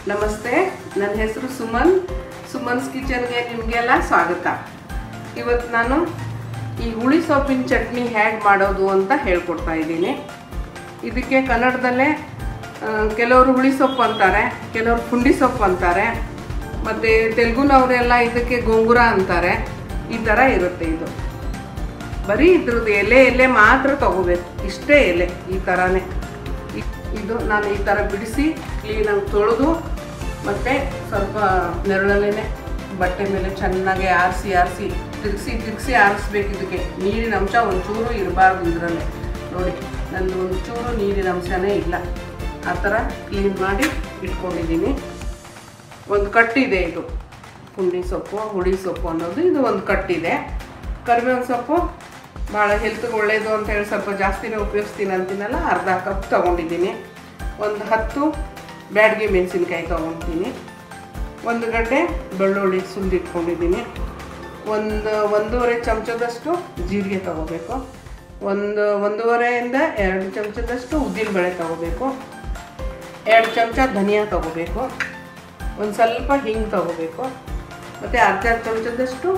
ನಮಸ್ತೆ ನನ್ನ ಹೆಸರು ಸುಮನ್ ಸುಮನ್ಸ್ ಕಿಚನ್ಗೆ ನಿಮಗೆಲ್ಲ ಸ್ವಾಗತ ಇವತ್ತು ನಾನು ಈ ಹುಳಿ ಸೊಪ್ಪಿನ ಚಟ್ನಿ ಹೇಗೆ ಮಾಡೋದು ಅಂತ ಹೇಳ್ಕೊಡ್ತಾ ಇದ್ದೀನಿ ಇದಕ್ಕೆ ಕನ್ನಡದಲ್ಲೇ ಆ, ಕೆಲವರು ಹುಳಿ ಸೊಪ್ಪು ಅಂತಾರೆ ಕೆಲವರು ಪುಂಡಿ ಸೊಪ್ಪು ಅಂತಾರೆ ಮತ್ತು ತೆಲುಗುನವರೆಲ್ಲ ಇದಕ್ಕೆ ಗೋಂಗೂರ ಅಂತಾರೆ ಈ ಥರ ಇರುತ್ತೆ ಇದು ಬರೀ ಇದ್ರದ್ದು ಎಲೆ ಎಲೆ ಮಾತ್ರ ತಗೋಬೇಕು ಇಷ್ಟೇ ಎಲೆ ಈ ಥರನೇ ಇ- ಇದು ನಾನು ಈ ಥರ ಬಿಡಿಸಿ ಕ್ಲೀನಾಗಿ ತೊಳೆದು ಮತ್ತು ಸ್ವಲ್ಪ ನೆರಳಲ್ಲೇ ಬಟ್ಟೆ ಮೇಲೆ ಚೆನ್ನಾಗಿ ಆರಿಸಿ ಆರಿಸಿ ತಿರುಗಿಸಿ ತಿರುಗಿಸಿ ಆರಿಸ್ಬೇಕು ಇದಕ್ಕೆ ನೀರಿನ ಅಂಶ ಒಂಚೂರು ಇರಬಾರ್ದು ಇದರಲ್ಲಿ ನೋಡಿ ನಂದು ಒಂಚೂರು ನೀರಿನ ಅಂಶನೇ ಇಲ್ಲ ಆ ಥರ ಕ್ಲೀನ್ ಮಾಡಿ ಇಟ್ಕೊಂಡಿದ್ದೀನಿ ಒಂದು ಕಟ್ಟಿದೆ ಇದು ಪುಂಡಿ ಸೊಪ್ಪು ಹುಳಿ ಸೊಪ್ಪು ಅನ್ನೋದು ಇದು ಒಂದು ಕಟ್ಟಿದೆ ಕರಿಬೇವಿನ ಸೊಪ್ಪು ಭಾಳ ಹೆಲ್ತ್ಗೆ ಒಳ್ಳೆಯದು ಅಂತ ಹೇಳಿ ಸ್ವಲ್ಪ ಜಾಸ್ತಿನೇ ಉಪಯೋಗಿಸ್ತೀನಿ ಅಂತೀನಲ್ಲ ಅರ್ಧ ಕಪ್ ತೊಗೊಂಡಿದ್ದೀನಿ ಒಂದು ಹತ್ತು ಬ್ಯಾಡಗಿ ಮೆಣಸಿನ್ಕಾಯಿ ತೊಗೊತೀನಿ ಒಂದು ಗಡ್ಡೆ ಬೆಳ್ಳುಳ್ಳಿ ಸುಲಿದಿಟ್ಕೊಂಡಿದ್ದೀನಿ ಒಂದು ಒಂದೂವರೆ ಚಮಚದಷ್ಟು ಜೀರಿಗೆ ತೊಗೋಬೇಕು ಒಂದು ಒಂದೂವರೆಯಿಂದ ಎರಡು ಚಮಚದಷ್ಟು ಉದ್ದಿನಬೇಳೆ ತೊಗೋಬೇಕು ಎರಡು ಚಮಚ ಧನಿಯಾ ತೊಗೋಬೇಕು ಒಂದು ಸ್ವಲ್ಪ ಹಿಂಗೆ ತೊಗೋಬೇಕು ಮತ್ತು ಅರ್ಧ ಚಮಚದಷ್ಟು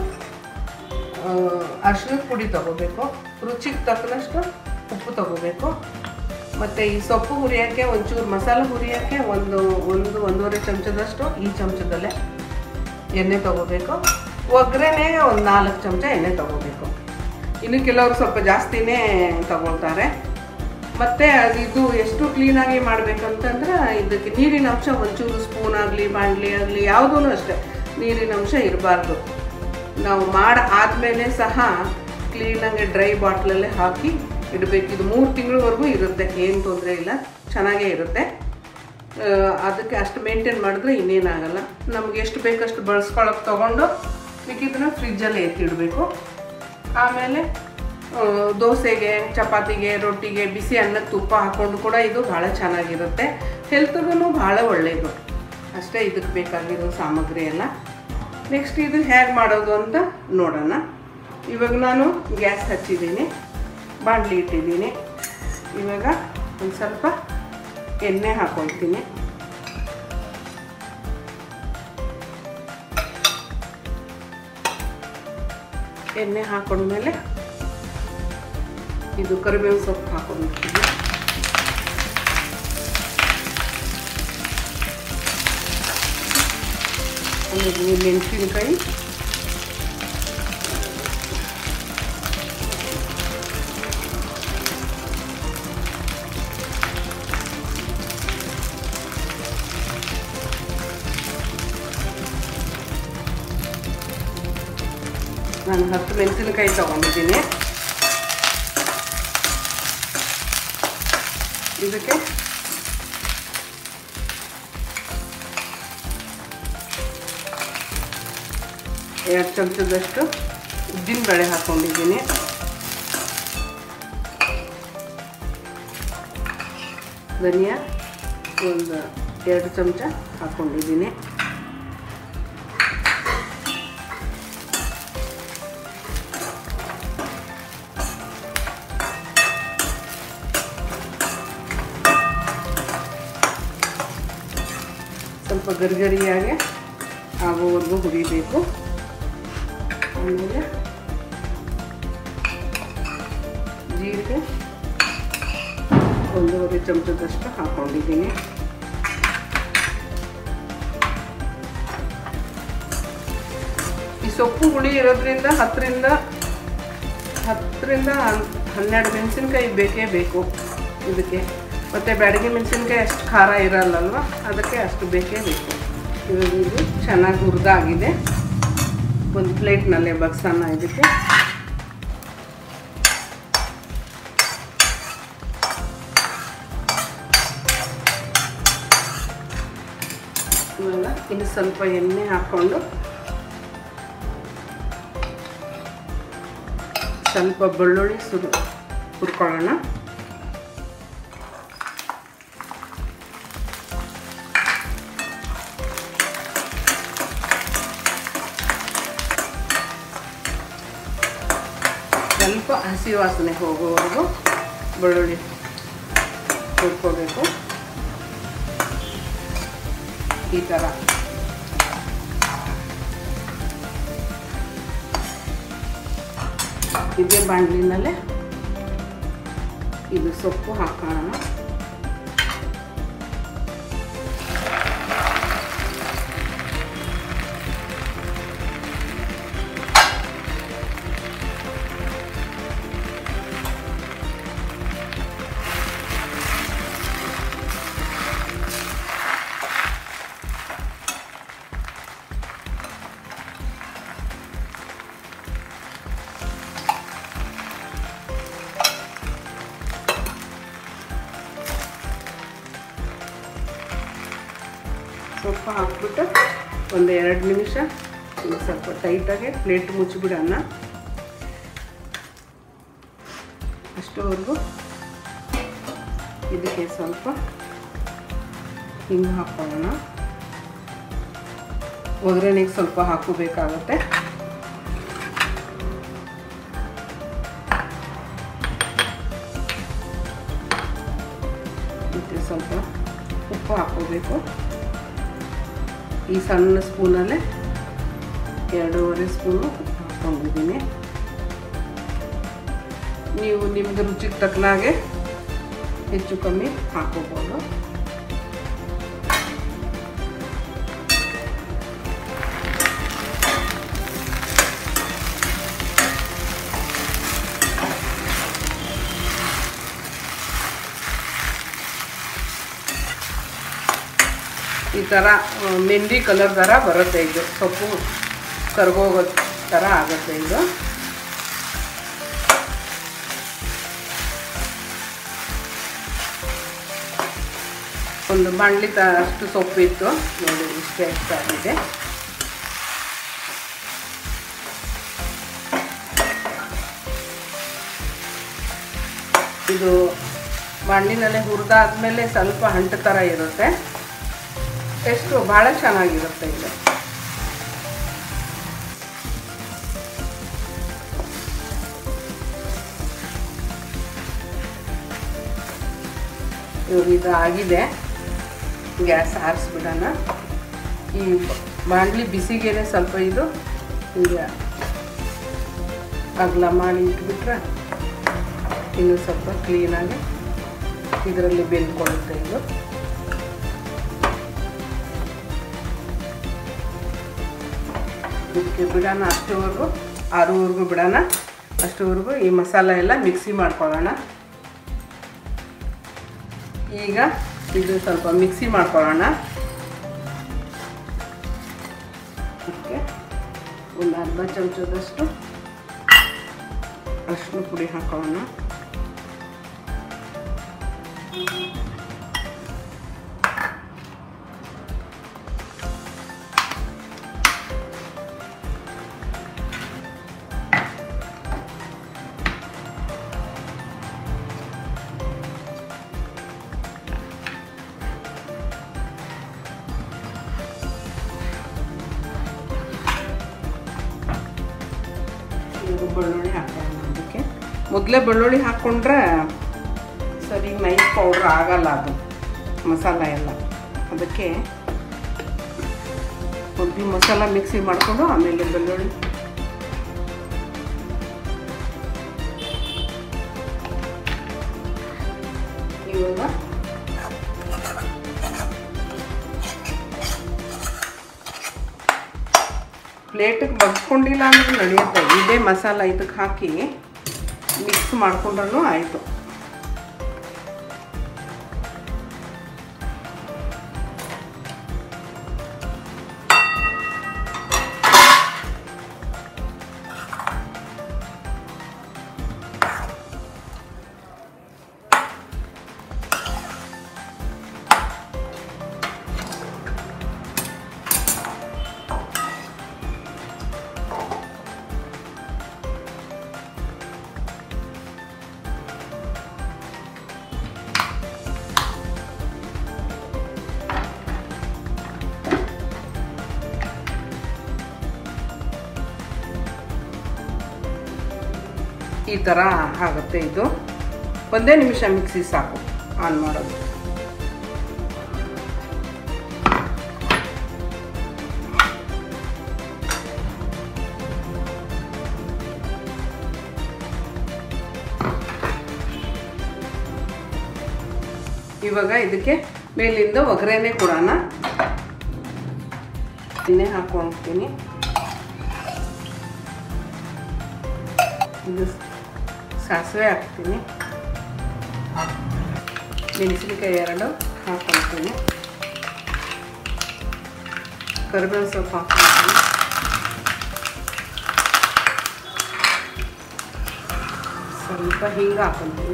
ಅರ್ಶಿನದ ಪುಡಿ ತೊಗೋಬೇಕು ರುಚಿಗೆ ತಕ್ಕನಷ್ಟು ಉಪ್ಪು ತೊಗೋಬೇಕು ಮತ್ತು ಈ ಸೊಪ್ಪು ಹುರಿಯೋಕ್ಕೆ ಒಂಚೂರು ಮಸಾಲೆ ಹುರಿಯೋಕ್ಕೆ ಒಂದು ಒಂದು ಒಂದೂವರೆ ಚಮಚದಷ್ಟು ಈ ಚಮಚದಲ್ಲೇ ಎಣ್ಣೆ ತೊಗೋಬೇಕು ಒಗ್ಗರಣೆಗೆ ಒಂದು ನಾಲ್ಕು ಚಮಚ ಎಣ್ಣೆ ತೊಗೋಬೇಕು ಇನ್ನು ಕೆಲವರು ಸ್ವಲ್ಪ ಜಾಸ್ತಿನೇ ತಗೊಳ್ತಾರೆ ಮತ್ತು ಇದು ಎಷ್ಟು ಕ್ಲೀನಾಗಿ ಮಾಡಬೇಕಂತಂದ್ರೆ ಇದಕ್ಕೆ ನೀರಿನ ಅಂಶ ಒಂಚೂರು ಸ್ಪೂನ್ ಆಗಲಿ ಬಾಣಲಿ ಆಗಲಿ ಯಾವುದೂ ಅಷ್ಟೇ ನೀರಿನ ಅಂಶ ಇರಬಾರ್ದು ನಾವು ಮಾಡಿ ಆದಮೇಲೆ ಸಹ ಕ್ಲೀನಾಗಿ ಡ್ರೈ ಬಾಟ್ಲಲ್ಲೇ ಹಾಕಿ ಇಡಬೇಕು ಇದು ಮೂರು ತಿಂಗಳವರೆಗೂ ಇರುತ್ತೆ ಏನು ತೊಂದರೆ ಇಲ್ಲ ಚೆನ್ನಾಗೇ ಇರುತ್ತೆ ಆ, ಅದಕ್ಕೆ ಅಷ್ಟು ಮೇಂಟೈನ್ ಮಾಡಿದ್ರೆ ಇನ್ನೇನಾಗಲ್ಲ ನಮ್ಗೆ ಎಷ್ಟು ಬೇಕಷ್ಟು ಬಳಸ್ಕೊಳಕ್ಕೆ ತೊಗೊಂಡು ಮಿಕ್ಕಿದ್ದನ್ನ ಫ್ರಿಜ್ಜಲ್ಲೇ ಎತ್ತಿಡಬೇಕು ಆಮೇಲೆ ಆ, ದೋಸೆಗೆ ಚಪಾತಿಗೆ ರೊಟ್ಟಿಗೆ ಬಿಸಿ ಅನ್ನಕ್ಕೆ ತುಪ್ಪ ಹಾಕ್ಕೊಂಡು ಕೂಡ ಇದು ಭಾಳ ಚೆನ್ನಾಗಿರುತ್ತೆ ಹೆಲ್ತ್ಗೂ ಭಾಳ ಒಳ್ಳೆಯದು ಅಷ್ಟೇ ಇದಕ್ಕೆ ಬೇಕಾಗಿರೋ ಸಾಮಗ್ರಿ ಎಲ್ಲ ನೆಕ್ಸ್ಟ್ ಇದು ಹೇಗೆ ಮಾಡೋದು ಅಂತ ನೋಡೋಣ ಇವಾಗ ನಾನು ಗ್ಯಾಸ್ ಹಚ್ಚಿದ್ದೀನಿ ಬಾಣಲಿ ಇಟ್ಟಿದ್ದೀನಿ ಇವಾಗ ಒಂದು ಸ್ವಲ್ಪ ಎಣ್ಣೆ ಹಾಕೊಳ್ತೀನಿ ಎಣ್ಣೆ ಹಾಕೊಂಡ್ಮೇಲೆ ಇದು ಕರಿಬೇವು ಸೊಪ್ಪು ಹಾಕೊಂಡಿರ್ತೀನಿ ಆಮೇಲೆ ಮೆಣಸಿನ್ಕಾಯಿ ನಾನು ಹತ್ತು ಮೆಣಸಿನಕಾಯಿ ತಗೊಂಡಿದ್ದೀನಿ ಇದಕ್ಕೆ ಎರಡು ಚಮಚದಷ್ಟು ಉದ್ದಿನ ಬೇಳೆ ಹಾಕ್ಕೊಂಡಿದ್ದೀನಿ ಧನಿಯಾ ಒಂದು ಎರಡು ಚಮಚ ಹಾಕ್ಕೊಂಡಿದ್ದೀನಿ ಸ್ವಲ್ಪ ಗರಿಗರಿಯಾಗಿ ಆಗೋವರೆಗೂ ಹುರಿಬೇಕು ಆಮೇಲೆ ಜೀರಿಗೆ ಒಂದೂವರೆ ಚಮಚದಷ್ಟು ಹಾಕ್ಕೊಂಡಿದ್ದೀನಿ ಈ ಸೊಪ್ಪು ಹುಳಿ ಇರೋದ್ರಿಂದ ಹತ್ತರಿಂದ ಹತ್ತರಿಂದ ಹನ್ನೆರಡು ಮೆಣಸಿನ್ಕಾಯಿ ಬೇಕೇ ಬೇಕು ಇದಕ್ಕೆ ಮತ್ತು ಬ್ಯಾಡಗಿ ಮೆಣಸಿನ್ಕಾಯಿ ಅಷ್ಟು ಖಾರ ಇರಲ್ಲಲ್ವ ಅದಕ್ಕೆ ಅಷ್ಟು ಬೇಕೇ ಬೇಕು ಇವಾಗ ಇದು ಚೆನ್ನಾಗಿ ಹುರಿದಾಗಿದೆ ಒಂದು ಪ್ಲೇಟ್ನಲ್ಲೇ ಬಗ್ಸೋಣ ಇದಕ್ಕೆ ಇವಾಗ ಇನ್ನು ಸ್ವಲ್ಪ ಎಣ್ಣೆ ಹಾಕ್ಕೊಂಡು ಸ್ವಲ್ಪ ಬೆಳ್ಳುಳ್ಳಿ ಸುರು ಹುರ್ಕೊಳ್ಳೋಣ ಸ್ವಲ್ಪ ಹಸಿ ವಾಸನೆ ಹೋಗೋವರೆಗೂ ಬೆಳ್ಳುಳ್ಳಿ ಹುರ್ಕೋಬೇಕು ಈ ಥರ ಇದೇ ಬಾಣಲಿನಲ್ಲೇ ಇದು ಸೊಪ್ಪು ಹಾಕೋಣ ಸೊಪ್ಪು ಹಾಕ್ಬಿಟ್ಟು ಒಂದು ಎರಡು ನಿಮಿಷ ಇದು ಸ್ವಲ್ಪ ಟೈಟಾಗಿ ಪ್ಲೇಟ್ ಮುಚ್ಚಿಬಿಡೋಣ ಅಷ್ಟುವರೆಗೂ ಇದಕ್ಕೆ ಸ್ವಲ್ಪ ಹಿಂಗೆ ಹಾಕೊಳ್ಳೋಣ ಒಗ್ಗರಣೆಗೆ ಸ್ವಲ್ಪ ಹಾಕೋಬೇಕಾಗತ್ತೆ ಮತ್ತು ಸ್ವಲ್ಪ ಉಪ್ಪು ಹಾಕೋಬೇಕು ಈ ಸಣ್ಣ ಸ್ಪೂನಲ್ಲೇ ಎರಡೂವರೆ ಸ್ಪೂನು ಉಪ್ಪು ಹಾಕ್ಕೊಂಡಿದ್ದೀನಿ ನೀವು ನಿಮ್ಗೆ ರುಚಿಗೆ ತಕ್ಕನಾಗೆ ಹೆಚ್ಚು ಕಮ್ಮಿ ಹಾಕೋಬೋದು ಈ ಥರ ಆ, ಮೆಹಂದಿ ಕಲರ್ ಥರ ಬರುತ್ತೆ ಇದು ಸೊಪ್ಪು ಕರ್ಗೋಗೋ ಥರ ಆಗುತ್ತೆ ಇದು ಒಂದು ಬಾಣಲಿ ತ ಅಷ್ಟು ಸೊಪ್ಪಿತ್ತು ನೋಡಿ ಇಷ್ಟೇ ಎಷ್ಟಾಗಿದೆ ಇದು ಬಾಣಲಿನಲ್ಲೇ ಹುರಿದಾದ್ಮೇಲೆ ಸ್ವಲ್ಪ ಅಂಟು ಥರ ಇರುತ್ತೆ ಟೇಸ್ಟು ಭಾಳ ಚೆನ್ನಾಗಿರುತ್ತೆ ಇದು ಇವಾಗ ಇದು ಆಗಿದೆ ಗ್ಯಾಸ್ ಆರಿಸ್ಬಿಡೋಣ ಈ ಬಾಣಲಿ ಬಿಸಿಗೇನೆ ಸ್ವಲ್ಪ ಇದು ಈಗ ಅಗಲ ಮಾಡಿ ಇಟ್ಬಿಟ್ರೆ ಇನ್ನು ಸ್ವಲ್ಪ ಕ್ಲೀನಾಗಿ ಇದರಲ್ಲಿ ಬೆಂದ್ಕೊಳ್ಳುತ್ತೆ ಇದು ಇದಕ್ಕೆ ಬಿಡೋಣ ಅಷ್ಟುವರೆಗೂ ಆರುವರೆಗೂ ಬಿಡೋಣ ಅಷ್ಟುವರೆಗೂ ಈ ಮಸಾಲ ಎಲ್ಲ ಮಿಕ್ಸಿ ಮಾಡ್ಕೊಳ್ಳೋಣ ಈಗ ಇದು ಸ್ವಲ್ಪ ಮಿಕ್ಸಿ ಮಾಡ್ಕೊಳ್ಳೋಣ ಇದಕ್ಕೆ ಒಂದು ಅರ್ಧ ಚಮಚದಷ್ಟು ಅರಿಶಿನ ಪುಡಿ ಹಾಕೋಣ ಇದು ಬೆಳ್ಳುಳ್ಳಿ ಹಾಕೋಣ ಅದಕ್ಕೆ ಮೊದಲೇ ಬೆಳ್ಳುಳ್ಳಿ ಹಾಕ್ಕೊಂಡ್ರೆ ಸರಿ ನೈಸ್ ಪೌಡ್ರ್ ಆಗಲ್ಲ ಅದು ಮಸಾಲ ಎಲ್ಲ ಅದಕ್ಕೆ ಒಂದು ಮಸಾಲ ಮಿಕ್ಸಿ ಮಾಡಿಕೊಂಡು ಆಮೇಲೆ ಬೆಳ್ಳುಳ್ಳಿ ಇವಾಗ ಪ್ಲೇಟಿಗೆ ಬಗ್ಸ್ಕೊಂಡಿಲ್ಲ ಅಂದ್ರೆ ನಡೆಯುತ್ತೆ ಇದೇ ಮಸಾಲ ಇದಕ್ಕೆ ಹಾಕಿ ಮಿಕ್ಸ್ ಮಾಡ್ಕೊಂಡ್ರೂ ಆಯಿತು ಈ ಥರ ಆಗುತ್ತೆ ಇದು ಒಂದೇ ನಿಮಿಷ ಮಿಕ್ಸಿ ಸಾಕು ಆನ್ ಮಾಡೋದು ಇವಾಗ ಇದಕ್ಕೆ ಮೇಲಿಂದ ಒಗ್ಗರಣೆ ಕೊಡೋಣ ಎಣ್ಣೆ ಹಾಕ್ಕೊಳ್ತೀನಿ ಇದು ಸಾಸಿವೆ ಹಾಕ್ತೀನಿ ಮೆಣಸಿನ್ಕಾಯಿ ಎರಡು ಹಾಕ್ಕೊಳ್ತೀನಿ ಕರಿಬೇವು ಸೊಪ್ಪು ಹಾಕ್ಕೊಳ್ತೀನಿ ಸ್ವಲ್ಪ ಹಿಂಗೆ ಹಾಕ್ಕೊಳ್ತೀನಿ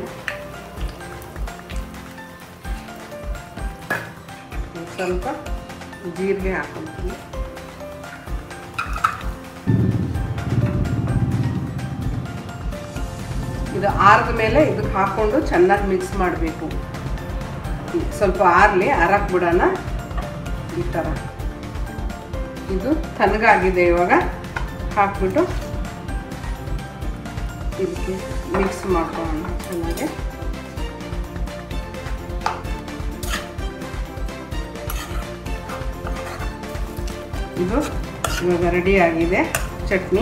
ಸ್ವಲ್ಪ ಜೀರಿಗೆ ಹಾಕ್ಕೊಳ್ತೀನಿ ಇದು ಆರಿದ ಮೇಲೆ ಇದಕ್ಕೆ ಹಾಕ್ಕೊಂಡು ಚೆನ್ನಾಗಿ ಮಿಕ್ಸ್ ಮಾಡಬೇಕು ಸ್ವಲ್ಪ ಆರಲಿ ಆರಕ್ಕೆ ಬಿಡೋಣ ಈ ಥರ ಇದು ತನಗಾಗಿದೆ ಇವಾಗ ಹಾಕ್ಬಿಟ್ಟು ಇದಕ್ಕೆ ಮಿಕ್ಸ್ ಮಾಡ್ಕೊಳ್ಳೋಣ ಚೆನ್ನಾಗಿ ಇದು ಇವಾಗ ರೆಡಿ ಆಗಿದೆ ಚಟ್ನಿ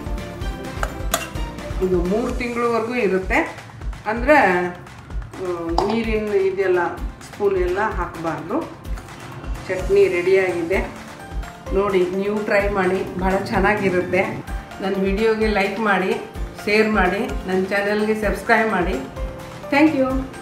ಇದು ಮೂರು ತಿಂಗಳವರೆಗೂ ಇರುತ್ತೆ ಅಂದರೆ ನೀರಿನ ಇದೆಲ್ಲ ಸ್ಪೂನ್ ಎಲ್ಲ ಹಾಕಬಾರ್ದು ಚಟ್ನಿ ರೆಡಿಯಾಗಿದೆ ನೋಡಿ ನೀವು ಟ್ರೈ ಮಾಡಿ ಭಾಳ ಚೆನ್ನಾಗಿರುತ್ತೆ ನನ್ನ ವಿಡಿಯೋಗೆ ಲೈಕ್ ಮಾಡಿ ಶೇರ್ ಮಾಡಿ ನನ್ನ ಚಾನಲ್ಗೆ ಸಬ್ಸ್ಕ್ರೈಬ್ ಮಾಡಿ ಥ್ಯಾಂಕ್ ಯು